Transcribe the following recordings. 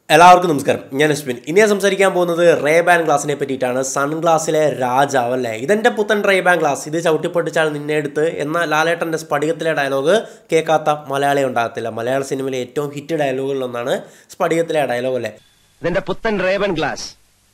എല്ലാവർക്കും നമസ്കാരം ഞാൻ അശ്വിൻ ഇനി ഞാൻ സംസാരിക്കാൻ പോകുന്നത് റേ ബാൻ ഗ്ലാസിനെ പറ്റിയിട്ടാണ് സൺഗ്ലാസിലെ രാജാവ് അല്ലേ ഇതെൻ്റെ പുത്തൻ റേ ബാൻ ഗ്ലാസ് ഇത് ചവിട്ടിപ്പൊട്ടിച്ചാണ് നിന്നെ എടുത്ത് എന്ന ലാലേട്ടൻ്റെ സ്ഫടികത്തിലെ ഡയലോഗ് കേൾക്കാത്ത മലയാളി ഉണ്ടാകത്തില്ല മലയാള സിനിമയിലെ ഏറ്റവും ഹിറ്റ് ഡയലോഗുകളിലൊന്നാണ് സ്ഫടികത്തിലെ ഡയലോഗ് അല്ലേ ഇതിന്റെ പുത്തൻ റേബൻ ഗ്ലാസ്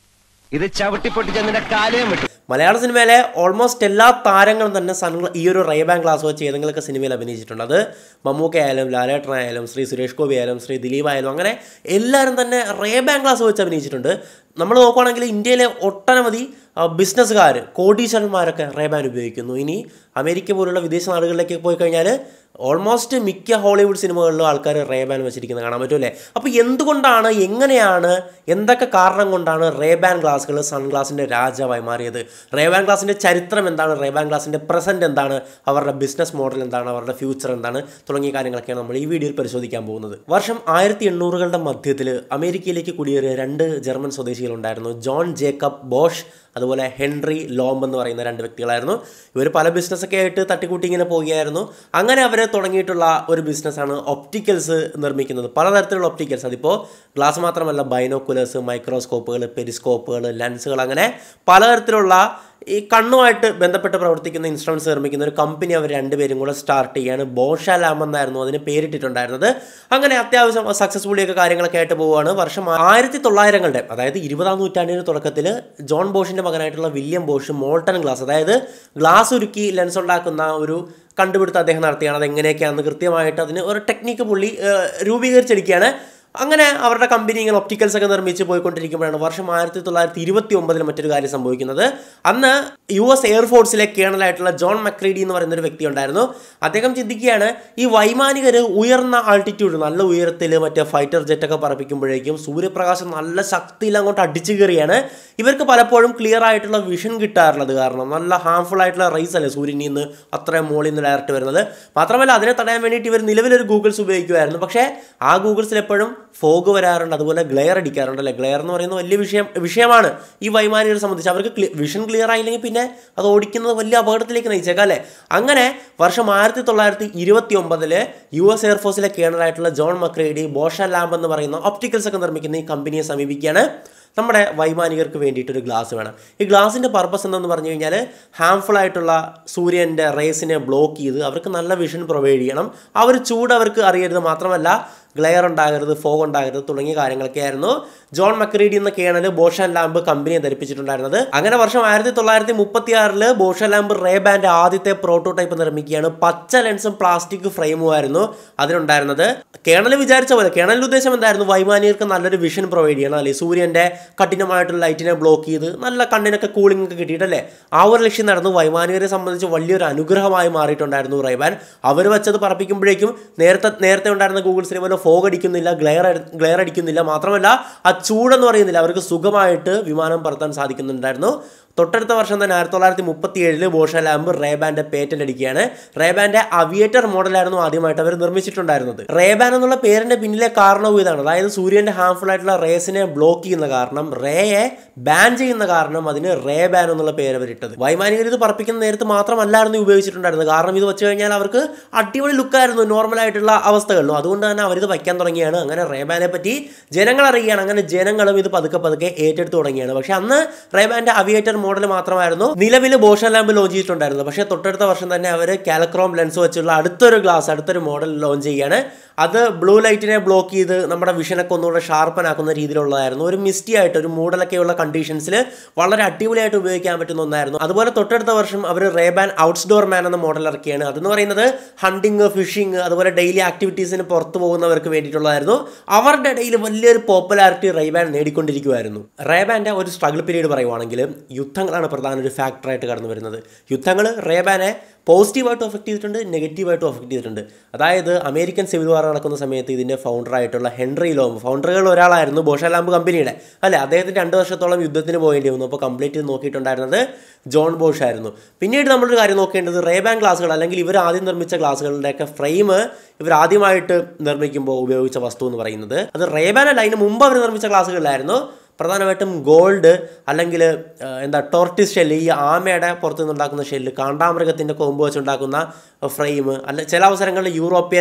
ഇത് ചവിട്ടി പൊട്ടിച്ച് നിന്റെ കാലയും വിട്ടു മലയാള സിനിമയിലെ ഓൾമോസ്റ്റ് എല്ലാ താരങ്ങളും തന്നെ സൺ ഈ ഒരു റൈബാൻ ഗ്ലാസ് വെച്ച് ഏതെങ്കിലുമൊക്കെ സിനിമയിൽ അഭിനയിച്ചിട്ടുണ്ട് അത് മമ്മൂക്ക ആയാലും ലാലേട്ടനായാലും ശ്രീ സുരേഷ് ഗോപി ആയാലും ശ്രീ ദിലീപ് ആയാലും അങ്ങനെ എല്ലാവരും തന്നെ റേബാൻ ഗ്ലാസ് വെച്ച് അഭിനയിച്ചിട്ടുണ്ട് നമ്മൾ നോക്കുവാണെങ്കിൽ ഇന്ത്യയിലെ ഒട്ടനവധി ബിസിനസ്സുകാർ കോടീശ്വരന്മാരൊക്കെ റേബാൻ ഉപയോഗിക്കുന്നു ഇനി അമേരിക്ക പോലുള്ള വിദേശ നാടുകളിലേക്ക് പോയി കഴിഞ്ഞാൽ ഓൾമോസ്റ്റ് മിക്ക ഹോളിവുഡ് സിനിമകളിലും ആൾക്കാർ റേബാൻ വെച്ചിരിക്കുന്നത് കാണാൻ പറ്റുമല്ലേ അപ്പോൾ എന്തുകൊണ്ടാണ് എങ്ങനെയാണ് എന്തൊക്കെ കാരണം കൊണ്ടാണ് റേബാൻ ഗ്ലാസുകൾ സൺഗ്ലാസിൻ്റെ രാജാവായി മാറിയത് റേബാൻ ഗ്ലാസിൻ്റെ ചരിത്രം എന്താണ് റേബാൻ ഗ്ലാസിൻ്റെ പ്രസൻറ്റ് എന്താണ് അവരുടെ ബിസിനസ് മോഡൽ എന്താണ് അവരുടെ ഫ്യൂച്ചർ എന്താണ് തുടങ്ങിയ കാര്യങ്ങളൊക്കെയാണ് നമ്മൾ ഈ വീഡിയോയിൽ പരിശോധിക്കാൻ പോകുന്നത് വർഷം ആയിരത്തി എണ്ണൂറുകളുടെ മധ്യത്തിൽ അമേരിക്കയിലേക്ക് കുടിയേറിയ രണ്ട് ജർമ്മൻ സ്വദേശികളുണ്ടായിരുന്നു ജോൺ ജേക്കബ് ബോഷ് അതുപോലെ ഹെൻറി ലോംബ് എന്ന് പറയുന്ന രണ്ട് വ്യക്തികളായിരുന്നു ഇവർ പല ബിസിനസ്സൊക്കെ ആയിട്ട് തട്ടിക്കൂട്ടി ഇങ്ങനെ പോവുകയായിരുന്നു അങ്ങനെ അവർ തുടങ്ങിയിട്ടുള്ള ഒരു ബിസിനസ്സാണ് ഒപ്റ്റിക്കൽസ് നിർമ്മിക്കുന്നത് പലതരത്തിലുള്ള ഒപ്റ്റിക്കൽസ് അതിപ്പോൾ ഗ്ലാസ് മാത്രമല്ല ബൈനോക്കുലേഴ്സ് മൈക്രോസ്കോപ്പുകൾ പെരിസ്കോപ്പുകൾ ലെൻസുകൾ അങ്ങനെ പലതരത്തിലുള്ള ഈ കണ്ണുമായിട്ട് ബന്ധപ്പെട്ട് പ്രവർത്തിക്കുന്ന ഇൻസ്ട്രുമെൻറ്റ്സ് നിർമ്മിക്കുന്ന ഒരു കമ്പനി അവർ രണ്ടുപേരും കൂടെ സ്റ്റാർട്ട് ചെയ്യാണ് ബോഷ ലാം എന്നായിരുന്നു അതിന് പേരിട്ടിട്ടുണ്ടായിരുന്നത് അങ്ങനെ അത്യാവശ്യം സക്സസ്ഫുള്ളി ഒക്കെ കാര്യങ്ങളൊക്കെ ആയിട്ട് പോവുകയാണ് വർഷം ആയിരത്തി തൊള്ളായിരങ്ങളുടെ അതായത് ഇരുപതാം നൂറ്റാണ്ടിൻ്റെ തുടക്കത്തിൽ ജോൺ ബോഷിൻ്റെ മകനായിട്ടുള്ള വില്യം ബോഷ് മോൾട്ടൺ ഗ്ലാസ് അതായത് ഗ്ലാസ് ഉരുക്കി ലെൻസ് ഉണ്ടാക്കുന്ന ഒരു കണ്ടുപിടുത്തം അദ്ദേഹം നടത്തിയാണ് അത് എങ്ങനെയൊക്കെയാണെന്ന് കൃത്യമായിട്ട് അതിന് ഒരു ടെക്നിക്ക് പുള്ളി ഏഹ്, രൂപീകരിച്ചെടുക്കുകയാണ് അങ്ങനെ അവരുടെ കമ്പനി ഇങ്ങനെ ഒപ്റ്റിക്കൽസ് ഒക്കെ നിർമ്മിച്ച് പോയിക്കൊണ്ടിരിക്കുമ്പോഴാണ് വർഷം ആയിരത്തി തൊള്ളായിരത്തി ഇരുപത്തി ഒമ്പതിൽ മറ്റൊരു കാര്യം സംഭവിക്കുന്നത് അന്ന് യു എസ് എയർഫോഴ്സിലെ കേണലായിട്ടുള്ള ജോൺ മക്രീഡി എന്ന് പറയുന്ന ഒരു വ്യക്തി ഉണ്ടായിരുന്നു അദ്ദേഹം ചിന്തിക്കുകയാണ് ഈ വൈമാനികർ ഉയർന്ന ആൾട്ടിറ്റ്യൂഡ് നല്ല ഉയരത്തിൽ മറ്റേ ഫൈറ്റർ ജെറ്റൊക്കെ പറപ്പിക്കുമ്പോഴേക്കും സൂര്യപ്രകാശം നല്ല ശക്തിയിൽ അങ്ങോട്ട് അടിച്ചു കയറിയാണ് ഇവർക്ക് പലപ്പോഴും ക്ലിയർ ആയിട്ടുള്ള വിഷൻ കിട്ടാറുള്ളത് കാരണം നല്ല ഹാംഫുൾ ആയിട്ടുള്ള റൈസ് അല്ലേ സൂര്യനിൽ നിന്ന് അത്രയും മുകളിൽ നിന്ന് ഡയറക്റ്റ് വരുന്നത് മാത്രമല്ല അതിനെ തടയാൻ വേണ്ടിയിട്ട് ഇവർ നിലവിലൊരു ഗൂഗിൾസ് ഉപയോഗിക്കുമായിരുന്നു പക്ഷേ ആ ഗൂഗിൾസിൽ എപ്പോഴും ഫോഗ് വരാറുണ്ട് അതുപോലെ ഗ്ലെയർ അടിക്കാറുണ്ട് അല്ലേ ഗ്ലെയർ എന്ന് പറയുന്നത് വലിയ വിഷയം വിഷയമാണ് ഈ വൈമാനികരെ സംബന്ധിച്ച് അവർക്ക് വിഷൻ ക്ലിയർ ആയില്ലെങ്കിൽ പിന്നെ അത് ഓടിക്കുന്നത് വലിയ അപകടത്തിലേക്ക് നയിച്ചേക്കാം അല്ലേ അങ്ങനെ വർഷം ആയിരത്തി തൊള്ളായിരത്തി ഇരുപത്തി ഒമ്പതില് യു എസ് എയർഫോഴ്സിലെ കേണലായിട്ടുള്ള ജോൺ മക്രേഡി ബോഷ ലാമ്പ് എന്ന് പറയുന്ന ഒപ്റ്റിക്കൽസ് ഒക്കെ നിർമ്മിക്കുന്ന ഈ കമ്പനിയെ സമീപിക്കുകയാണ് നമ്മുടെ വൈമാനികർക്ക് വേണ്ടിയിട്ടൊരു ഗ്ലാസ് വേണം ഈ ഗ്ലാസിൻ്റെ പർപ്പസ് എന്തെന്ന് പറഞ്ഞു കഴിഞ്ഞാൽ ഹാംഫുൾ ആയിട്ടുള്ള സൂര്യൻ്റെ റേസിനെ ബ്ലോക്ക് ചെയ്ത് അവർക്ക് നല്ല വിഷൻ പ്രൊവൈഡ് ചെയ്യണം ആ ഒരു ചൂട് അവർക്ക് അറിയരുത് മാത്രമല്ല ഗ്ലെയർ ഉണ്ടാകരുത് ഫോഗ് ഉണ്ടാകരുത് തുടങ്ങിയ കാര്യങ്ങളൊക്കെ ആയിരുന്നു ജോൺ മക്രീഡി എന്ന കേണൽ ബോഷൻ ലാമ്പ് കമ്പനിയെ ധരിപ്പിച്ചിട്ടുണ്ടായിരുന്നത് അങ്ങനെ വർഷം ആയിരത്തി തൊള്ളായിരത്തി മുപ്പത്തി ആറില് ബോഷൻ ലാമ്പ് റേ ബാൻഡ് ആദ്യത്തെ പ്രോട്ടോടൈപ്പ് നിർമ്മിക്കുകയാണ് പച്ച ലെൻസും പ്ലാസ്റ്റിക് ഫ്രെയിമും ആയിരുന്നു അതിനുണ്ടായിരുന്നത് കേണൽ വിചാരിച്ച പോലെ കേണലിന്റെ ഉദ്ദേശം എന്തായിരുന്നു വൈമാനികർക്ക് നല്ലൊരു വിഷൻ പ്രൊവൈഡ് ചെയ്യണം അല്ലെ സൂര്യന്റെ കഠിനമായിട്ടുള്ള ലൈറ്റിനെ ബ്ലോക്ക് ചെയ്ത് നല്ല കണ്ണിനൊക്കെ കൂളിംഗ് ഒക്കെ കിട്ടിയിട്ടല്ലേ ആ ഒരു ലക്ഷ്യം നടന്നു വൈമാനികരെ സംബന്ധിച്ച് വലിയൊരു അനുഗ്രഹമായി മാറിയിട്ടുണ്ടായിരുന്നു റൈബാൻ അവർ വെച്ചത് പറപ്പിക്കുമ്പോഴേക്കും നേരത്തെ നേരത്തെ ഉണ്ടായിരുന്ന ഗൂഗിൾ സിനിമയിലെ ഫോഗ് അടിക്കുന്നില്ല ഗ്ലെയർ ഗ്ലെയർ അടിക്കുന്നില്ല മാത്രമല്ല ആ ചൂടെന്ന് പറയുന്നില്ല അവർക്ക് സുഖമായിട്ട് വിമാനം പറത്താൻ സാധിക്കുന്നുണ്ടായിരുന്നു തൊട്ടടുത്ത വർഷം തന്നെ ആയിരത്തി തൊള്ളായിരത്തി മുപ്പത്തി ഏഴില് ബോഷ ലാമ്പ് റേബാന്റെ പേറ്റന്റ് അടിക്കുകയാണ് റേബാന്റെ അവിയേറ്റർ മോഡലായിരുന്നു ആദ്യമായിട്ട് അവർ നിർമ്മിച്ചിട്ടുണ്ടായിരുന്നത് റേബാൻ എന്നുള്ള പേരിന്റെ പിന്നിലെ കാരണവും ഇതാണ് അതായത് സൂര്യന്റെ ഹാംഫുൾ ആയിട്ടുള്ള റേസിനെ ബ്ലോക്ക് ചെയ്യുന്ന കാരണം റേയെ ബാൻ ചെയ്യുന്ന കാരണം അതിന് റേ ബാൻ എന്നുള്ള പേര് അവരിട്ടത് വൈമാനികർ ഇത് പറപ്പിക്കുന്ന നേരത്ത് മാത്രമല്ലായിരുന്നു ഇത് ഉപയോഗിച്ചിട്ടുണ്ടായിരുന്നത് കാരണം ഇത് വെച്ച് കഴിഞ്ഞാൽ അവർക്ക് അടിപൊളി ലുക്കായിരുന്നു നോർമൽ ആയിട്ടുള്ള അവസ്ഥകളിലും അതുകൊണ്ട് തന്നെ അവരിത് വയ്ക്കാൻ തുടങ്ങിയാണ് അങ്ങനെ റേബാനെ പറ്റി ജനങ്ങൾ അറിയുകയാണ് അങ്ങനെ ജനങ്ങളും ഇത് പതുക്കെ പതുക്കെ ഏറ്റെടുത്ത് തുടങ്ങിയാണ് പക്ഷെ അന്ന് റേബാന്റെ അവിയേറ്റർ മോഡൽ മാത്രമായിരുന്നു നിലവിൽ ബോഷൻ ലാമ്പ് ലോഞ്ച് ചെയ്തിട്ടുണ്ടായിരുന്നത് പക്ഷേ തൊട്ടടുത്ത വർഷം തന്നെ അവർ കാലക്രോം ലെൻസ് വെച്ചുള്ള അടുത്തൊരു ഗ്ലാസ് അടുത്തൊരു മോഡൽ ലോഞ്ച് ചെയ്യുകയാണ് അത് ബ്ലൂ ലൈറ്റിനെ ബ്ലോക്ക് ചെയ്ത് നമ്മുടെ വിഷനൊക്കെ ഒന്നുകൂടെ ഷാർപ്പൻ ആക്കുന്ന രീതിയിലുള്ളതായിരുന്നു ഒരു മിസ്റ്റി ആയിട്ട് ഒരു മൂടലൊക്കെയുള്ള കണ്ടീഷൻസിൽ വളരെ അടിപൊളിയായിട്ട് ഉപയോഗിക്കാൻ പറ്റുന്ന ഒന്നായിരുന്നു അതുപോലെ തൊട്ടടുത്ത വർഷം അവർ റേബാൻ ഔട്ട്ഡോർ മാൻ എന്ന മോഡൽ ഇറക്കിയാണ് അതെന്ന് പറയുന്നത് ഹണ്ടിങ് ഫിഷിംഗ് അതുപോലെ ഡെയിലി ആക്ടിവിറ്റീസിന് പുറത്തു പോകുന്നവർക്ക് വേണ്ടിയിട്ടുള്ളതായിരുന്നു അവരുടെ ഇടയിൽ വലിയൊരു പോപ്പുലാരിറ്റി റേബാൻ നേടിക്കൊണ്ടിരിക്കുമായിരുന്നു റേബാൻ്റെ ഒരു സ്ട്രഗിൾ പീരീഡ് പറയുവാണെങ്കിൽ യുദ്ധങ്ങളാണ് പ്രധാന ഒരു ഫാക്ടറായിട്ട് കടന്നു വരുന്നത് യുദ്ധങ്ങൾ റേബാനെ പോസിറ്റീവായിട്ടും അഫക്റ്റ് ചെയ്തിട്ടുണ്ട് നെഗറ്റീവായിട്ടും അഫക്റ്റ് ചെയ്തിട്ടുണ്ട് അതായത് അമേരിക്കൻ സിവിൽ വാർ നടക്കുന്ന സമയത്ത് ഇതിൻ്റെ ഫൗണ്ടറായിട്ടുള്ള ഹെൻറി ലോം ഫൗണ്ടറുകളിൽ ഒരാളായിരുന്നു ബോഷ ലാമ്പ് കമ്പനിയുടെ അല്ലേ അദ്ദേഹത്തിന് രണ്ട് വർഷത്തോളം യുദ്ധത്തിന് പോകേണ്ടി വന്നു അപ്പോൾ കംപ്ലീറ്റ് ചെയ്ത് നോക്കിയിട്ടുണ്ടായിരുന്നത് ജോൺ ബോഷ് ആയിരുന്നു പിന്നീട് നമ്മളൊരു കാര്യം നോക്കേണ്ടത് റേബാൻ ഗ്ലാസുകൾ അല്ലെങ്കിൽ ഇവർ ആദ്യം നിർമ്മിച്ച ഗ്ലാസുകളുടെയൊക്കെ ഫ്രെയിം ഇവർ ആദ്യമായിട്ട് നിർമ്മിക്കുമ്പോൾ ഉപയോഗിച്ച വസ്തു എന്ന് പറയുന്നത് അത് റേബാൻ അല്ല അതിന് മുമ്പ് അവർ നിർമ്മിച്ച ഗ്ലാസുകളിലായിരുന്നു പ്രധാനമായിട്ടും ഗോൾഡ് അല്ലെങ്കിൽ എന്താ ടോർട്ടിസ് ഷെല്ല് ഈ ആമയുടെ പുറത്തു നിന്നുണ്ടാക്കുന്ന ഷെല്ല് കാണ്ടാമൃഗത്തിൻ്റെ കൊമ്പ് വെച്ചുണ്ടാക്കുന്ന ഫ്രെയിം അല്ല ചില അവസരങ്ങളിൽ യൂറോപ്യൻ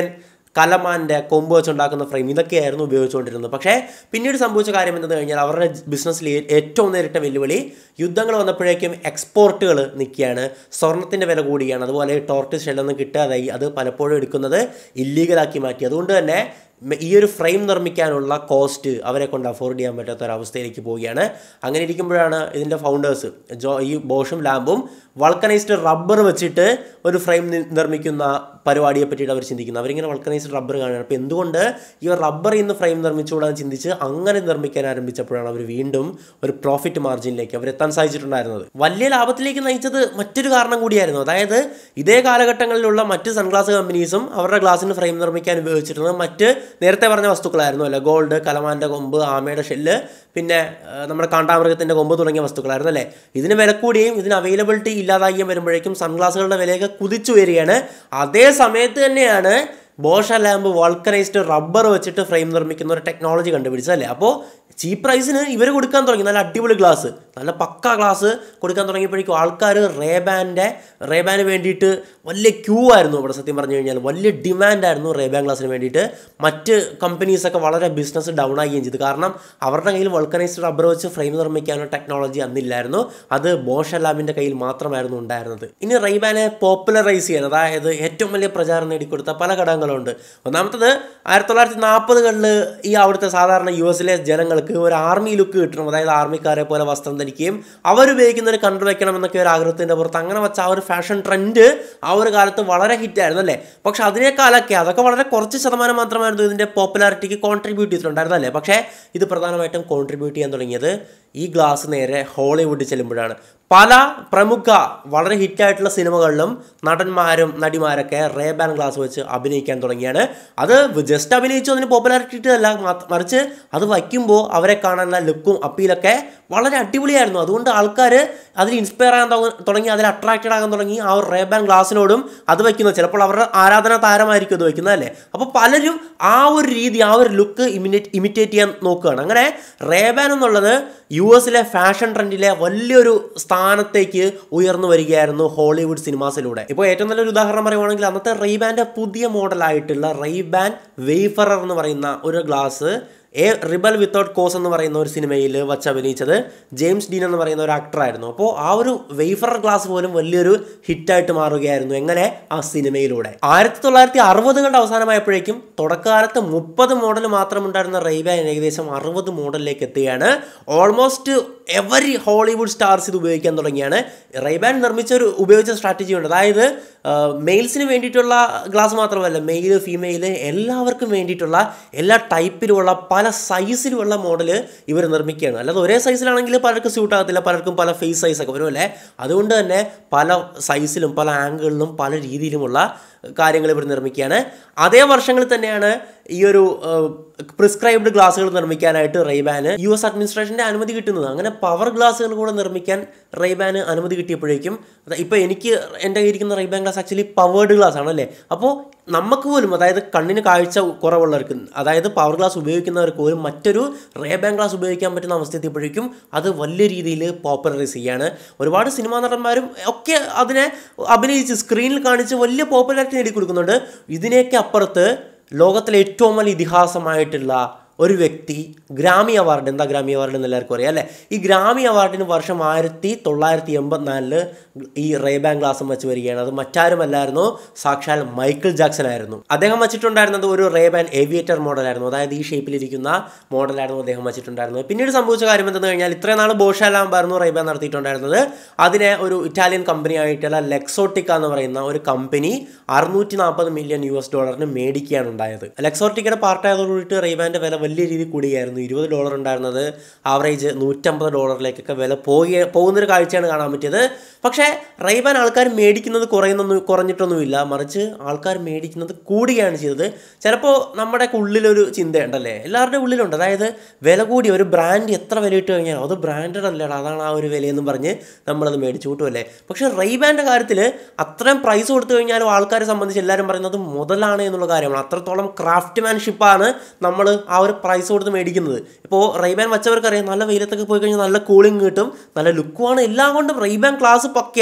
കലമാൻ്റെ കൊമ്പ് വെച്ചുണ്ടാക്കുന്ന ഫ്രെയിം ഇതൊക്കെയായിരുന്നു ഉപയോഗിച്ചുകൊണ്ടിരുന്നത് പക്ഷേ പിന്നീട് സംഭവിച്ച കാര്യം എന്തെന്ന് കഴിഞ്ഞാൽ അവരുടെ ബിസിനസ്സിൽ ഏറ്റവും നേരിട്ട വെല്ലുവിളി യുദ്ധങ്ങൾ വന്നപ്പോഴേക്കും എക്സ്പോർട്ടുകൾ നിൽക്കുകയാണ് സ്വർണത്തിൻ്റെ വില കൂടിയാണ് അതുപോലെ ടോർട്ടിസ് ഷെല്ലൊന്നും കിട്ടാതായി അത് പലപ്പോഴും എടുക്കുന്നത് ഇല്ലീഗലാക്കി മാറ്റി അതുകൊണ്ട് തന്നെ മ- ഈ ഒരു ഫ്രെയിം നിർമ്മിക്കാനുള്ള കോസ്റ്റ് അവരെ കൊണ്ട് അഫോർഡ് ചെയ്യാൻ പറ്റാത്ത ഒരു അവസ്ഥയിലേക്ക് പോവുകയാണ് അങ്ങനെ ഇരിക്കുമ്പോഴാണ് ഇതിൻ്റെ ഫൗണ്ടേഴ്സ് ജോ ഈ ബോഷും ലാമ്പും വൾക്കനൈസ്ഡ് റബ്ബർ വെച്ചിട്ട് ഒരു ഫ്രെയിം നിർമ്മിക്കുന്ന പരിപാടിയെ പറ്റിയിട്ട് അവർ ചിന്തിക്കുന്നത് അവരിങ്ങനെ വൾക്കനൈസ്ഡ് റബ്ബർ കാണുകയാണ് അപ്പോൾ എന്തുകൊണ്ട് ഈ റബ്ബറിൽ നിന്ന് ഫ്രെയിം നിർമ്മിച്ചുകൂടാന്ന് ചിന്തിച്ച് അങ്ങനെ നിർമ്മിക്കാൻ ആരംഭിച്ചപ്പോഴാണ് അവർ വീണ്ടും ഒരു പ്രോഫിറ്റ് മാർജിനിലേക്ക് അവർ എത്താൻ സാധിച്ചിട്ടുണ്ടായിരുന്നത് വലിയ ലാഭത്തിലേക്ക് നയിച്ചത് മറ്റൊരു കാരണം കൂടിയായിരുന്നു അതായത് ഇതേ കാലഘട്ടങ്ങളിലുള്ള മറ്റ് സൺഗ്ലാസ് കമ്പനീസും അവരുടെ ഗ്ലാസിന് ഫ്രെയിം നിർമ്മിക്കാൻ ഉപയോഗിച്ചിരുന്നത് മറ്റ് നേരത്തെ പറഞ്ഞ വസ്തുക്കളായിരുന്നു അല്ലേ ഗോൾഡ് കലമാൻ്റെ കൊമ്പ് ആമയുടെ ഷെല്ല് പിന്നെ ആ, നമ്മുടെ കാണ്ടാമൃഗത്തിൻ്റെ കൊമ്പ് തുടങ്ങിയ വസ്തുക്കളായിരുന്നു അല്ലേ ഇതിന് വില കൂടിയും ഇതിന് അവൈലബിലിറ്റി ഇല്ലാതായും വരുമ്പോഴേക്കും സൺഗ്ലാസുകളുടെ വിലയൊക്കെ കുതിച്ചു വരികയാണ് അതേ സമയത്ത് തന്നെയാണ് ബോഷ ലാമ്പ് വൾക്കനൈസ്ഡ് റബ്ബർ വെച്ചിട്ട് ഫ്രെയിം നിർമ്മിക്കുന്ന ഒരു ടെക്നോളജി കണ്ടുപിടിച്ചതല്ലേ അപ്പോൾ ചീപ്പ് പ്രൈസിന് ഇവർ കൊടുക്കാൻ തുടങ്ങി നല്ല അടിപൊളി ഗ്ലാസ് നല്ല പക്ക ഗ്ലാസ് കൊടുക്കാൻ തുടങ്ങിയപ്പോഴേക്കും ആൾക്കാർ റേബാൻ്റെ റേബാന് വേണ്ടിയിട്ട് വലിയ ക്യൂ ആയിരുന്നു ഇവിടെ സത്യം പറഞ്ഞു കഴിഞ്ഞാൽ വലിയ ഡിമാൻഡായിരുന്നു റേബാൻ ഗ്ലാസിന് വേണ്ടിയിട്ട് മറ്റ് കമ്പനീസൊക്കെ വളരെ ബിസിനസ് ഡൗൺ ആകുകയും ചെയ്തു കാരണം അവരുടെ കയ്യിൽ വൾക്കനൈസ്ഡ് റബ്ബർ വെച്ച് ഫ്രെയിം നിർമ്മിക്കാനുള്ള ടെക്നോളജി അന്നില്ലായിരുന്നു അത് ബോഷ ലാബിൻ്റെ കയ്യിൽ മാത്രമായിരുന്നു ഉണ്ടായിരുന്നത് ഇനി റൈബാനെ പോപ്പുലറൈസ് ചെയ്യാൻ അതായത് ഏറ്റവും വലിയ പ്രചാരം നേടിക്കൊടുത്ത പല ഘടകങ്ങളുണ്ട് ഒന്നാമത്തത് ആയിരത്തി തൊള്ളായിരത്തി നാൽപ്പതുകളിൽ ഈ അവിടുത്തെ സാധാരണ യു എസിലെ ജനങ്ങൾക്ക് ഒരു ആർമി ലുക്ക് കിട്ടണം അതായത് ആർമിക്കാരെ പോലെ വസ്ത്രം ധരിക്കുകയും അവരുപയോഗിക്കുന്ന ഒരു കണ്ടു വെക്കണം എന്നൊക്കെ ഒരു ആഗ്രഹത്തിൻ്റെ പുറത്ത് അങ്ങനെ വെച്ച ആ ഒരു ഫാഷൻ ട്രെൻഡ് ആ ഒരു കാലത്ത് വളരെ ഹിറ്റായിരുന്നു അല്ലേ പക്ഷെ അതിനേക്കാളൊക്കെ അതൊക്കെ വളരെ കുറച്ച് ശതമാനം മാത്രമായിരുന്നു ഇതിൻ്റെ പോപ്പുലാരിറ്റിക്ക് കോൺട്രിബ്യൂട്ട് ചെയ്തിട്ടുണ്ടായിരുന്നു അല്ലേ പക്ഷേ ഇത് പ്രധാനമായിട്ടും കോൺട്രിബ്യൂട്ട് ചെയ്യാൻ തുടങ്ങിയത് ഈ ഗ്ലാസ് നേരെ ഹോളിവുഡിൽ ചെല്ലുമ്പോഴാണ് പല പ്രമുഖ വളരെ ഹിറ്റായിട്ടുള്ള സിനിമകളിലും നടന്മാരും നടിമാരൊക്കെ റേബാൻ ഗ്ലാസ് വെച്ച് അഭിനയിക്കാൻ തുടങ്ങിയാണ് അത് ജസ്റ്റ് അഭിനയിച്ചു അതിന് പോപ്പുലാരിറ്റി അല്ല മാ- മറിച്ച് അത് വയ്ക്കുമ്പോൾ അവരെ കാണാനുള്ള ലുക്കും അപ്പീലൊക്കെ വളരെ അടിപൊളിയായിരുന്നു അതുകൊണ്ട് ആൾക്കാർ അതിൽ ഇൻസ്പയർ ആകാൻ തുടങ്ങ- തുടങ്ങി അതിൽ അട്രാക്റ്റഡ് ആകാൻ തുടങ്ങി ആ ഒരു റേബാൻ ഗ്ലാസിനോടും അത് വയ്ക്കുന്നത് ചിലപ്പോൾ അവരുടെ ആരാധന താരമായിരിക്കും അത് വയ്ക്കുന്നത് അല്ലേ അപ്പോൾ പലരും ആ ഒരു രീതി ആ ഒരു ലുക്ക് ഇമിനേറ്റ് ഇമിറ്റേറ്റ് ചെയ്യാൻ നോക്കുകയാണ് അങ്ങനെ റേബാൻ എന്നുള്ളത് യു എസിലെ ഫാഷൻ ട്രെൻഡിലെ വലിയൊരു സ്ഥാനത്തേക്ക് ഉയർന്നു വരികയായിരുന്നു ഹോളിവുഡ് സിനിമാസിലൂടെ ഇപ്പോൾ ഏറ്റവും നല്ലൊരു ഉദാഹരണം പറയുവാണെങ്കിൽ അന്നത്തെ റെയ്ബാൻ്റെ പുതിയ മോഡലായിട്ടുള്ള റെയ്ബാൻ വെയ്ഫറർ എന്ന് പറയുന്ന ഒരു glass a rebel without cause എന്ന് പറയുന്ന ഒരു സിനിമയിൽ വച്ച് അഭിനയിച്ചത് ജെയിംസ് ഡീൻ എന്ന് പറയുന്ന ഒരു ആക്ടറായിരുന്നു അപ്പോൾ ആ ഒരു വെയ്ഫറർ ഗ്ലാസ് പോലും വലിയൊരു ഹിറ്റായിട്ട് മാറുകയായിരുന്നു എങ്ങനെ ആ സിനിമയിലൂടെ ആയിരത്തി തൊള്ളായിരത്തി അറുപതുകളുടെ അവസാനമായപ്പോഴേക്കും തുടക്കകാലത്ത് മുപ്പത് മോഡൽ മാത്രം ഉണ്ടായിരുന്ന റെയ്ബാൻ ഏകദേശം അറുപത് മോഡലിലേക്ക് എത്തുകയാണ് ഓൾമോസ്റ്റ് എവറി ഹോളിവുഡ് സ്റ്റാർസ് ഇത് ഉപയോഗിക്കാൻ തുടങ്ങിയാണ് റെയ്ബാൻ നിർമ്മിച്ച ഒരു ഉപയോഗിച്ച സ്ട്രാറ്റജി ഉണ്ട് അതായത് മെയിൽസിന് വേണ്ടിയിട്ടുള്ള ഗ്ലാസ് മാത്രമല്ല മെയിൽ ഫീമെയിൽ എല്ലാവർക്കും വേണ്ടിയിട്ടുള്ള എല്ലാ ടൈപ്പിലുമുള്ള പല സൈസിലുമുള്ള മോഡൽ ഇവർ നിർമ്മിക്കുകയാണ് അല്ലാതെ ഒരേ സൈസിലാണെങ്കിൽ പലർക്കും സ്യൂട്ട് ആകത്തില്ല പലർക്കും പല ഫേസ് സൈസൊക്കെ വരുമല്ലേ അതുകൊണ്ട് തന്നെ പല സൈസിലും പല ആംഗിളിലും പല രീതിയിലുമുള്ള കാര്യങ്ങൾ ഇവർ നിർമ്മിക്കുകയാണ് അതേ വർഷങ്ങളിൽ തന്നെയാണ് ഈ ഒരു പ്രിസ്ക്രൈബ്ഡ് ഗ്ലാസുകൾ നിർമ്മിക്കാനായിട്ട് റെയ്ബാന് യു എസ് അഡ്മിനിസ്ട്രേഷൻ്റെ അനുമതി കിട്ടുന്നത് അങ്ങനെ പവർ ഗ്ലാസുകൾ കൂടെ നിർമ്മിക്കാൻ റെയ്ബാന് അനുമതി കിട്ടിയപ്പോഴേക്കും ഇപ്പോൾ എനിക്ക് എൻ്റെ കയ്യിരിക്കുന്ന Ray-Ban glass actually powered glass ആണ് അല്ലേ അപ്പോൾ നമുക്ക് പോലും അതായത് കണ്ണിന് കാഴ്ച കുറവുള്ളവർക്ക് അതായത് പവർ ഗ്ലാസ് ഉപയോഗിക്കുന്നവർക്ക് പോലും മറ്റൊരു റേബാൻ ഗ്ലാസ് ഉപയോഗിക്കാൻ പറ്റുന്ന അവസ്ഥ എത്തിയപ്പോഴേക്കും അത് വലിയ രീതിയിൽ പോപ്പുലറൈസ് ചെയ്യാണ് ഒരുപാട് സിനിമാ നടന്മാരും ഒക്കെ അതിനെ അഭിനയിച്ച് സ്ക്രീനിൽ കാണിച്ച് വലിയ പോപ്പുലാരിറ്റി നേടിക്കൊടുക്കുന്നുണ്ട് ഇതിനെയൊക്കെ അപ്പുറത്ത് ലോകത്തിലെ ഏറ്റവും വലിയ ഇതിഹാസമായിട്ടുള്ള ഒരു വ്യക്തി ഗ്രാമി അവാർഡ് എന്താ ഗ്രാമി അവാർഡ് എന്ന് എല്ലാവർക്കും അറിയാം അല്ലേ ഈ ഗ്രാമി അവാർഡിന് വർഷം ആയിരത്തി തൊള്ളായിരത്തി എൺപത്തിനാലില് ഈ റേബാൻ ഗ്ലാസും വെച്ച് വരികയാണ് അത് മറ്റാരുമല്ലായിരുന്നു സാക്ഷാൽ മൈക്കിൾ ജാക്സൺ ആയിരുന്നു അദ്ദേഹം വെച്ചിട്ടുണ്ടായിരുന്നത് ഒരു റേബാൻ ഏവിയേറ്റർ മോഡലായിരുന്നു അതായത് ഈ ഷേപ്പിലിരിക്കുന്ന മോഡലായിരുന്നു അദ്ദേഹം വെച്ചിട്ടുണ്ടായിരുന്നത് പിന്നീട് സംഭവിച്ച കാര്യം എന്തെന്ന് കഴിഞ്ഞാൽ ഇത്രയും നാൾ ബോഷാലാമ്പായിരുന്നു റേബാൻ നടത്തിയിട്ടുണ്ടായിരുന്നത് അതിനെ ഒരു ഇറ്റാലിയൻ കമ്പനി ആയിട്ടുള്ള ലെക്സോട്ടിക്ക എന്ന് പറയുന്ന ഒരു കമ്പനി അറുന്നൂറ്റി നാൽപ്പത് മില്യൺ യു എസ് ഡോളറിന് മേടിക്കുകയാണ് ഉണ്ടായത് ലെക്സോട്ടിക്കയുടെ പാർട്ടായതോടുകൂടിയിട്ട് റേബാൻ്റെ വില വലിയ രീതിയിൽ കൂടുകയായിരുന്നു ഇരുപത് ഡോളർ ഉണ്ടായിരുന്നത് ആവറേജ് നൂറ്റമ്പത് ഡോളറിലേക്കൊക്കെ വില പോയ പോകുന്നൊരു കാഴ്ചയാണ് കാണാൻ പറ്റിയത് പക്ഷേ റൈബാൻ ആൾക്കാർ മേടിക്കുന്നത് കുറയുന്നൊന്നും കുറഞ്ഞിട്ടൊന്നുമില്ല മറിച്ച് ആൾക്കാർ മേടിക്കുന്നത് കൂടുകയാണ് ചെയ്തത് ചിലപ്പോൾ നമ്മുടെയൊക്കെ ഉള്ളിലൊരു ചിന്തയുണ്ടല്ലേ എല്ലാവരുടെയും ഉള്ളിലുണ്ട് അതായത് വില കൂടി ഒരു ബ്രാൻഡ് എത്ര വില ഇട്ട് കഴിഞ്ഞാൽ അത് ബ്രാൻഡഡ് അല്ലടാ അതാണ് ആ ഒരു വിലയെന്നും പറഞ്ഞ് നമ്മളത് മേടിച്ചു കൂട്ടുമല്ലേ പക്ഷേ റൈബാൻ്റെ കാര്യത്തിൽ അത്രയും പ്രൈസ് കൊടുത്തു കഴിഞ്ഞാലും ആൾക്കാരെ സംബന്ധിച്ച് എല്ലാവരും പറയുന്നത് മുതലാണ് എന്നുള്ള കാര്യമാണ് അത്രത്തോളം ക്രാഫ്റ്റ്മാൻഷിപ്പാണ് നമ്മൾ ആ ഒരു പ്രൈസ് കൊടുത്ത് മേടിക്കുന്നത് ഇപ്പോൾ റൈബാൻ വെച്ചവർക്കറിയാം നല്ല വെയിലത്തൊക്കെ പോയി കഴിഞ്ഞാൽ നല്ല കൂളിംഗ് കിട്ടും നല്ല ലുക്കുമാണ് എല്ലാം കൊണ്ടും റൈബാൻ ക്ലാസ് പക്കയാണ്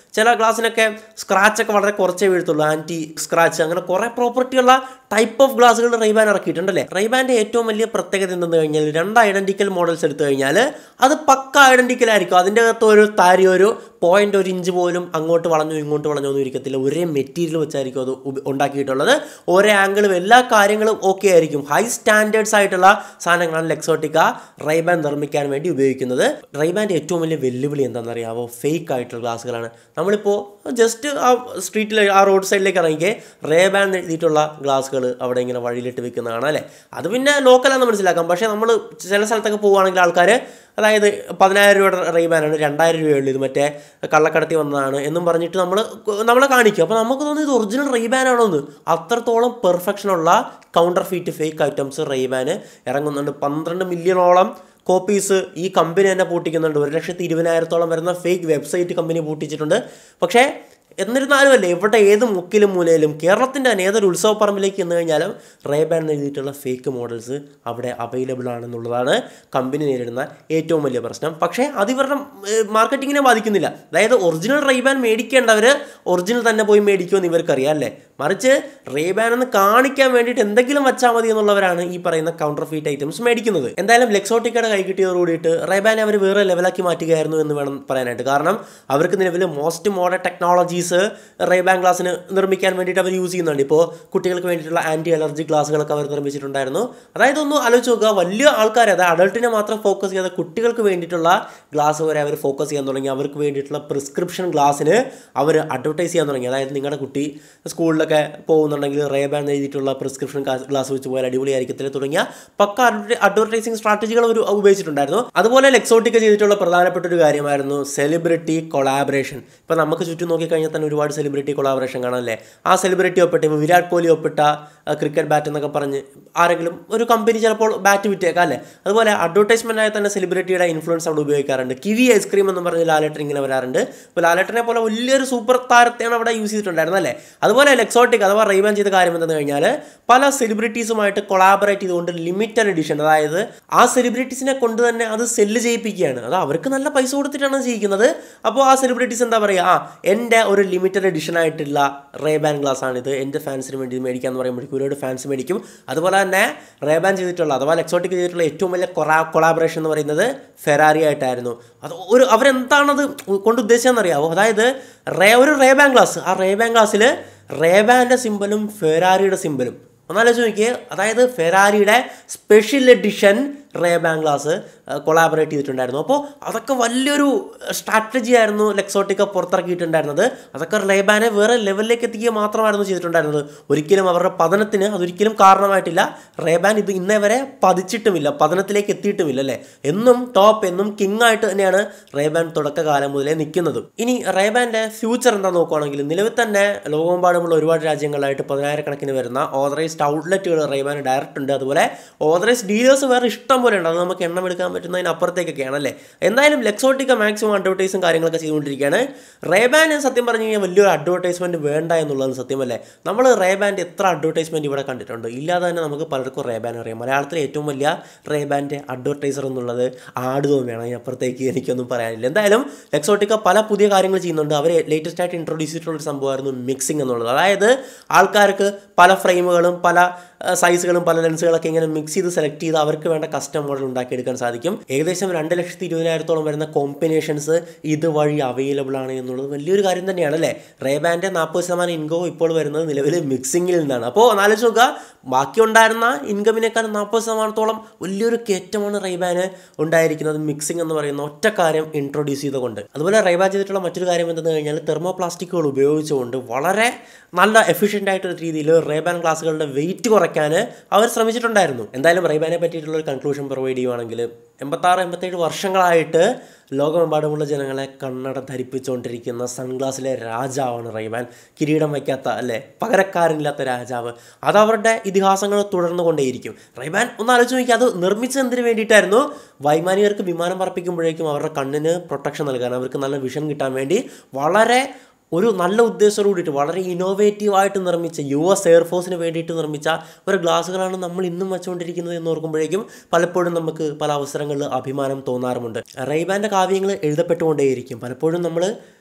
ചില ഗ്ലാസ്സിനൊക്കെ സ്ക്രാച്ചൊക്കെ വളരെ കുറച്ചേ വീഴത്തുള്ളൂ ആൻറ്റി സ്ക്രാച്ച് അങ്ങനെ കുറേ പ്രോപ്പർട്ടിയുള്ള ടൈപ്പ് ഓഫ് ഗ്ലാസ്സുകൾ റൈബാൻ ഇറക്കിയിട്ടുണ്ടല്ലേ റൈബാൻ്റെ ഏറ്റവും വലിയ പ്രത്യേകത എന്തെന്ന് കഴിഞ്ഞാൽ രണ്ട് ഐഡൻറ്റിക്കൽ മോഡൽസ് എടുത്തു കഴിഞ്ഞാൽ അത് പക്ക ഐഡൻറ്റിക്കൽ ആയിരിക്കും അതിൻ്റെ അകത്ത് ഒരു താരി ഒരു പോയിന്റ് ഒരു ഇഞ്ച് പോലും അങ്ങോട്ട് വളഞ്ഞോ ഇങ്ങോട്ട് വളഞ്ഞോ ഒന്നും ഇരിക്കത്തില്ല ഒരേ മെറ്റീരിയൽ വെച്ചായിരിക്കും അത് ഉപ- ഉണ്ടാക്കിയിട്ടുള്ളത് ഒരേ ആംഗിളും എല്ലാ കാര്യങ്ങളും ഓക്കെ ആയിരിക്കും ഹൈ സ്റ്റാൻഡേർഡ്സ് ആയിട്ടുള്ള സാധനങ്ങളാണ് ലെക്സോട്ടിക്ക റൈബാൻ നിർമ്മിക്കാൻ വേണ്ടി ഉപയോഗിക്കുന്നത് റൈബാൻ്റെ ഏറ്റവും വലിയ വെല്ലുവിളി എന്താണെന്ന് അറിയാമോ ഫേക്ക് ആയിട്ടുള്ള ഗ്ലാസ്സുകളാണ് നമ്മളിപ്പോൾ ജസ്റ്റ് ആ സ്ട്രീറ്റിൽ ആ റോഡ് സൈഡിലേക്ക് ഇറങ്ങിക്കേ റേബാൻ എഴുതിയിട്ടുള്ള ഗ്ലാസ്സുകൾ അവിടെ ഇങ്ങനെ വഴിയിലിട്ട് വെക്കുന്നതാണ് അല്ലേ അത് പിന്നെ ലോക്കലാണെന്ന് മനസ്സിലാക്കാം പക്ഷേ നമ്മൾ ചില സ്ഥലത്തൊക്കെ പോവുകയാണെങ്കിൽ ആൾക്കാർ അതായത് പതിനായിരം രൂപയുടെ റീബാനാണ് രണ്ടായിരം രൂപയുള്ളൂ ഇത് മറ്റേ കള്ളക്കടത്തി വന്നതാണ് എന്നും പറഞ്ഞിട്ട് നമ്മൾ നമ്മളെ കാണിക്കും അപ്പോൾ നമുക്ക് തോന്നുന്നു ഇത് ഒറിജിനൽ റീബാനാണോ എന്ന് അത്രത്തോളം പെർഫെക്ഷനുള്ള കൗണ്ടർ ഫീറ്റ് ഫേക്ക് ഐറ്റംസ് റീബാന് ഇറങ്ങുന്നുണ്ട് പന്ത്രണ്ട് മില്യണോളം കോപ്പീസ് ഈ കമ്പനി തന്നെ പൂട്ടിക്കുന്നുണ്ട് ഒരു ലക്ഷത്തി ഇരുപതിനായിരത്തോളം വരുന്ന ഫേക്ക് വെബ്സൈറ്റ് കമ്പനി പൂട്ടിച്ചിട്ടുണ്ട് പക്ഷേ എന്നിരുന്നാലും അല്ലേ ഇവിടെ ഏത് മുക്കിലും മൂലയിലും കേരളത്തിൻ്റെ തന്നെ ഏതൊരു ഉത്സവ പറമ്പിലേക്ക് ചെന്ന് കഴിഞ്ഞാലും റേബാൻ എഴുതിയിട്ടുള്ള ഫേക്ക് മോഡൽസ് അവിടെ അവൈലബിൾ ആണെന്നുള്ളതാണ് കമ്പനി നേരിടുന്ന ഏറ്റവും വലിയ പ്രശ്നം പക്ഷേ അത് ഇവരുടെ മാർക്കറ്റിങ്ങിനെ ബാധിക്കുന്നില്ല അതായത് ഒറിജിനൽ റേബാൻ മേടിക്കേണ്ടവർ ഒറിജിനൽ തന്നെ പോയി മേടിക്കുമെന്ന് ഇവർക്കറിയാം അല്ലേ മറിച്ച് റേബാൻ എന്ന് കാണിക്കാൻ വേണ്ടിയിട്ട് എന്തെങ്കിലും വെച്ചാൽ മതി എന്നുള്ളവരാണ് ഈ പറയുന്ന കൗണ്ടർ ഫീറ്റ് ഐറ്റംസ് മേടിക്കുന്നത് എന്തായാലും ലെക്സോട്ടിക്കയുടെ കൈ കിട്ടിയതോടുകൂടിയിട്ട് റേബാനെ അവർ വേറെ ലെവലാക്കി മാറ്റുകയായിരുന്നു എന്ന് വേണം പറയാനായിട്ട് കാരണം അവർക്ക് നിലവിൽ മോസ്റ്റ് മോഡേൺ ടെക്നോളജീസ് റേബാൻ ഗ്ലാസ്സിന് നിർമ്മിക്കാൻ വേണ്ടിയിട്ട് അവർ യൂസ് ചെയ്യുന്നുണ്ട് ഇപ്പോൾ കുട്ടികൾക്ക് വേണ്ടിയിട്ടുള്ള ആൻറ്റി അലർജി ഗ്ലാസ്സുകളൊക്കെ അവർ നിർമ്മിച്ചിട്ടുണ്ടായിരുന്നു അതായത് ഒന്ന് ആലോചിച്ച് നോക്കുക വലിയ ആൾക്കാർ അതായത് അഡൾട്ടിനെ മാത്രം ഫോക്കസ് ചെയ്യാതെ കുട്ടികൾക്ക് വേണ്ടിയിട്ടുള്ള ഗ്ലാസ് വരെ അവർ ഫോക്കസ് ചെയ്യാൻ തുടങ്ങി അവർക്ക് വേണ്ടിയിട്ടുള്ള പ്രിസ്ക്രിപ്ഷൻ ഗ്ലാസ്സിന് അവർ അഡ്വർടൈസ് ചെയ്യാൻ തുടങ്ങി അതായത് നിങ്ങളുടെ കുട്ടി സ്കൂളിലൊക്കെ പോകുന്നുണ്ടെങ്കിൽ റേബാൻ എഴുതിയിട്ടുള്ള പ്രിസ്ക്രിപ്ഷൻ ഗ്ലാസ് വെച്ച് പോയാൽ അടിപൊളിയായിരിക്കത്തില്ല തുടങ്ങിയ പക്ക അഡ്വർടൈസിങ് സ്ട്രാറ്റജികൾ അവർ ഉപയോഗിച്ചിട്ടുണ്ടായിരുന്നു അതുപോലെ ലെക്സോട്ടിക്ക ചെയ്തിട്ടുള്ള പ്രധാനപ്പെട്ട ഒരു കാര്യമായിരുന്നു സെലിബ്രിറ്റി കൊളാബറേഷൻ ഇപ്പം നമുക്ക് ചുറ്റും നോക്കിക്കഴിഞ്ഞാൽ തന്നെ ഒരുപാട് സെലിബ്രിറ്റി കൊളാബറേഷൻ കാണാമല്ലേ ആ സെലിബ്രിറ്റി ഒപ്പിട്ട് ഇപ്പോൾ വിരാട് കോഹ്ലി ഒപ്പിട്ട ക്രിക്കറ്റ് ബാറ്റ് എന്നൊക്കെ പറഞ്ഞ് ആരെങ്കിലും ഒരു കമ്പനി ചിലപ്പോൾ ബാറ്റ് വിറ്റേക്കാം അല്ലേ അതുപോലെ അഡ്വർടൈസ്മെൻ്റ് ആയി തന്നെ സെലിബ്രിറ്റിയുടെ ഇൻഫ്ലുവൻസ് അവിടെ ഉപയോഗിക്കാറുണ്ട് കിവി ഐസ്ക്രീം എന്ന് പറഞ്ഞ് ലാലേട്ടൻ ഇങ്ങനെ വരാറുണ്ട് അപ്പോൾ ലാലേട്ടനെ പോലെ വലിയൊരു സൂപ്പർ താരത്തെയാണ് അവിടെ യൂസ് ചെയ്തിട്ടുണ്ടായിരുന്നത് അല്ലേ അതുപോലെ ലെക്സോട്ടിക് അഥവാ റൈബാൻ ചെയ്ത കാര്യം എന്തെന്ന് കഴിഞ്ഞാൽ പല സെലിബ്രിറ്റീസുമായിട്ട് കൊളാബറേറ്റ് ചെയ്തുകൊണ്ട് ലിമിറ്റഡ് എഡിഷൻ അതായത് ആ സെലിബ്രിറ്റീസിനെ കൊണ്ട് തന്നെ അത് സെല്ല് ചെയ്യിപ്പിക്കുകയാണ് അത് അവർക്ക് നല്ല പൈസ കൊടുത്തിട്ടാണ് ചെയ്യിക്കുന്നത് അപ്പോൾ ആ സെലിബ്രിറ്റീസ് എന്താ പറയുക ആ എൻ്റെ ഒരു ലിമിറ്റഡ് എഡിഷൻ ആയിട്ടുള്ള റേബാൻ ഗ്ലാസ് ആണിത് എൻ്റെ ഫാൻസിന് വേണ്ടി ഇത് മേടിക്കാന്ന് പറയുമ്പോഴേക്കും ഒരുപാട് ഫാൻസ് മേടിക്കും അതുപോലെ തന്നെ റേബാൻ ചെയ്തിട്ടുള്ള അഥവാ ലെക്സോട്ടിക് ചെയ്തിട്ടുള്ള ഏറ്റവും വലിയ കൊറാ കൊളാബറേഷൻ എന്ന് പറയുന്നത് ഫെറാറി ആയിട്ടായിരുന്നു അത് ഒരു അവരെന്താണത് കൊണ്ട് ഉദ്ദേശിച്ചതെന്നറിയാവോ അതായത് റേ ഒരു റേബാൻ ഗ്ലാസ് ആ റേബാൻ ഗ്ലാസ്സിൽ റേബാൻ്റെ സിമ്പലും ഫെറാറിയുടെ സിമ്പലും ഒന്നാലോചിച്ച് നോക്കിയേ അതായത് ഫെറാറിയുടെ special edition Ray-Ban glass collaborate ചെയ്തിട്ടുണ്ടായിരുന്നു അപ്പോൾ അതൊക്കെ വലിയൊരു സ്ട്രാറ്റജി ആയിരുന്നു ലെക്സോട്ടിക്ക പുറത്തിറക്കിയിട്ടുണ്ടായിരുന്നത് അതൊക്കെ റേബാനെ വേറെ ലെവലിലേക്ക് എത്തിക്കുക മാത്രമായിരുന്നു ചെയ്തിട്ടുണ്ടായിരുന്നത് ഒരിക്കലും അവരുടെ പതനത്തിന് അതൊരിക്കലും കാരണമായിട്ടില്ല റേബാൻ ഇത് ഇന്നേ വരെ പതിച്ചിട്ടുമില്ല പതനത്തിലേക്ക് എത്തിയിട്ടുമില്ല അല്ലേ എന്നും ടോപ്പ് എന്നും കിങ് ആയിട്ട് തന്നെയാണ് റേബാൻ തുടക്കകാലം മുതലേ നിൽക്കുന്നത് ഇനി റേബാൻ്റെ ഫ്യൂച്ചർ എന്താ നോക്കുകയാണെങ്കിൽ നിലവിൽ തന്നെ ലോകമെമ്പാടുമുള്ള ഒരുപാട് രാജ്യങ്ങളിലായിട്ട് പതിനായിരക്കണക്കിന് വരുന്ന ഓതറൈസ്ഡ് ഔട്ട്ലെറ്റുകൾ റേബാൻ ഡയറക്റ്റ് ഉണ്ട് അതുപോലെ ഓതറൈസ്ഡ് ഡീലേഴ്സ് വേറെ ഇഷ്ടം പോലെ ഉണ്ട് അത് നമുക്ക് എണ്ണം എടുക്കാൻ പറ്റുന്നതിനപ്പുറത്തേക്കൊക്കെയാണ് അല്ലേ എന്തായാലും ലെക്സോട്ടിക്ക മാക്സിമം അഡ്വർടൈസും കാര്യങ്ങളൊക്കെ ചെയ്തുകൊണ്ടിരിക്കുകയാണ് റേബാന് സത്യം പറഞ്ഞു കഴിഞ്ഞാൽ വലിയൊരു അഡ്വർടൈസ്മെൻറ്റ് വേണ്ട എന്നുള്ളത് സത്യമല്ലേ നമ്മൾ റേബാൻ്റെ എത്ര അഡ്വർടൈസ്മെൻറ്റ് ഇവിടെ കണ്ടിട്ടുണ്ട് ഇല്ലാതെ തന്നെ നമുക്ക് പലർക്കും റേബാൻ അറിയാം മലയാളത്തിലെ ഏറ്റവും വലിയ റേബാൻ്റെ അഡ്വർടൈസർ എന്നുള്ളത് ആട് തോന്നിയാണ് അതിനപ്പുറത്തേക്ക് എനിക്കൊന്നും പറയാനില്ല എന്തായാലും ലെക്സോട്ടിക്ക പല പുതിയ കാര്യങ്ങൾ ചെയ്യുന്നുണ്ട് അവർ ലേറ്റസ്റ്റ് ആയിട്ട് ഇൻട്രൊഡ്യൂസ് ചെയ്തിട്ടുള്ള ഒരു സംഭവമായിരുന്നു മിക്സിംഗ് എന്നുള്ളത് അതായത് ആൾക്കാർക്ക് പല ഫ്രെയിമുകളും പല സൈസുകളും പല ലെൻസുകളൊക്കെ ഇങ്ങനെ മിക്സ് ചെയ്ത് സെലക്ട് ചെയ്ത് അവർക്ക് വേണ്ട കസ്റ്റം മോഡൽ ഉണ്ടാക്കിയെടുക്കാൻ സാധിക്കും ഏകദേശം രണ്ട് ലക്ഷത്തി ഇരുപതിനായിരത്തോളം വരുന്ന കോമ്പിനേഷൻസ് ഇതുവഴി അവൈലബിൾ ആണ് എന്നുള്ളത് വലിയൊരു കാര്യം തന്നെയാണ് അല്ലേ റേബാൻ്റെ നാൽപ്പത് ശതമാനം ഇൻകം ഇപ്പോൾ വരുന്നത് നിലവിൽ മിക്സിങ്ങിൽ നിന്നാണ് അപ്പോൾ ആലോചിച്ച് നോക്കുക ബാക്കി ഉണ്ടായിരുന്ന ഇൻകമിനേക്കാൾ നാൽപ്പത് ശതമാനത്തോളം വലിയൊരു കയറ്റമാണ് റൈബാന് ഉണ്ടായിരിക്കുന്നത് മിക്സിംഗ് എന്ന് പറയുന്ന ഒറ്റ കാര്യം ഇൻട്രൊഡ്യൂസ് ചെയ്തുകൊണ്ട് അതുപോലെ റൈബാൻ ചെയ്തിട്ടുള്ള മറ്റൊരു കാര്യം എന്തെന്ന് കഴിഞ്ഞാൽ തെർമോ പ്ലാസ്റ്റിക്കുകൾ ഉപയോഗിച്ചുകൊണ്ട് വളരെ നല്ല എഫിഷ്യൻ്റ് ആയിട്ടുള്ള രീതിയിൽ റേബാൻ ഗ്ലാസുകളുടെ വെയിറ്റ് കുറയ്ക്കാൻ അവർ ശ്രമിച്ചിട്ടുണ്ടായിരുന്നു എന്തായാലും റൈബാനെ പറ്റിയിട്ടുള്ള ഒരു കൺക്ലൂഷൻ പ്രൊവൈഡ് ചെയ്യുവാണെങ്കിൽ എൺപത്താറ് എൺപത്തേഴ് വർഷങ്ങളായിട്ട് ലോകമെമ്പാടുമുള്ള ജനങ്ങളെ കണ്ണട ധരിപ്പിച്ചുകൊണ്ടിരിക്കുന്ന സൺഗ്ലാസിലെ രാജാവാണ് റൈബാൻ കിരീടം വയ്ക്കാത്ത അല്ലേ പകരക്കാരനില്ലാത്ത രാജാവ് അത് അവരുടെ ഇതിഹാസങ്ങൾ തുടർന്നു കൊണ്ടേയിരിക്കും റൈബാൻ ഒന്ന് ആലോചിച്ച് നോക്കി അത് നിർമ്മിച്ചത് എന്തിനു വേണ്ടിയിട്ടായിരുന്നു വൈമാനികർക്ക് വിമാനം പറപ്പിക്കുമ്പോഴേക്കും അവരുടെ കണ്ണിന് പ്രൊട്ടക്ഷൻ നൽകാൻ അവർക്ക് നല്ല വിഷൻ കിട്ടാൻ വേണ്ടി വളരെ ഒരു നല്ല ഉദ്ദേശത്തോട് കൂടിയിട്ട് വളരെ ഇന്നോവേറ്റീവ് ആയിട്ട് നിർമ്മിച്ച യു എസ് എയർഫോഴ്സിന് വേണ്ടിയിട്ട് നിർമ്മിച്ച ഒരു ഗ്ലാസ്സുകളാണ് നമ്മൾ ഇന്നും വെച്ചുകൊണ്ടിരിക്കുന്നത് എന്ന് ഓർക്കുമ്പോഴേക്കും പലപ്പോഴും നമുക്ക് പല അവസരങ്ങളിൽ അഭിമാനം തോന്നാറുമുണ്ട് റൈബാൻ്റെ കാവ്യങ്ങൾ എഴുതപ്പെട്ടുകൊണ്ടേയിരിക്കും പലപ്പോഴും നമ്മൾ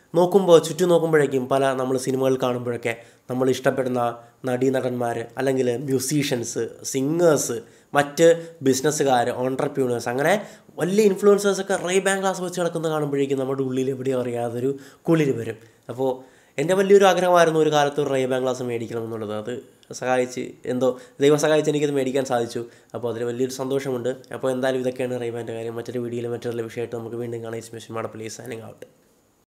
നോക്കുമ്പോൾ ചുറ്റും നോക്കുമ്പോഴേക്കും പല നമ്മൾ സിനിമകൾ കാണുമ്പോഴൊക്കെ നമ്മൾ ഇഷ്ടപ്പെടുന്ന നടീനടന്മാർ അല്ലെങ്കിൽ മ്യൂസീഷ്യൻസ് സിംഗേഴ്സ് മറ്റ് ബിസിനസ്സുകാർ ഓൺട്രപ്യൂണേഴ്സ് അങ്ങനെ വലിയ ഇൻഫ്ലുവൻസേഴ്സൊക്കെ റേ ബാങ്ക് ഗ്ലാസ് വെച്ച് നടക്കുന്നത് കാണുമ്പോഴേക്കും നമ്മുടെ ഉള്ളിൽ എവിടെയോ അറിയാതൊരു കുളിര് വരും അപ്പോൾ എൻ്റെ വലിയൊരു ആഗ്രഹമായിരുന്നു ഒരു കാലത്ത് ഒരു റേ ബാങ്ക് ഗ്ലാസ് മേടിക്കണം എന്നുള്ളത് അത് സഹായിച്ച് എന്തോ ദൈവം സഹായിച്ച് എനിക്കത് മേടിക്കാൻ സാധിച്ചു അപ്പോൾ അതിൽ വലിയൊരു സന്തോഷമുണ്ട് അപ്പോൾ എന്തായാലും ഇതൊക്കെയാണ് റേ ബാൻ്റെ കാര്യം മറ്റൊരു വീഡിയോയിൽ മറ്റൊരു വിഷയമായിട്ട് നമുക്ക് വീണ്ടും കാണാം is mission Mada please signing out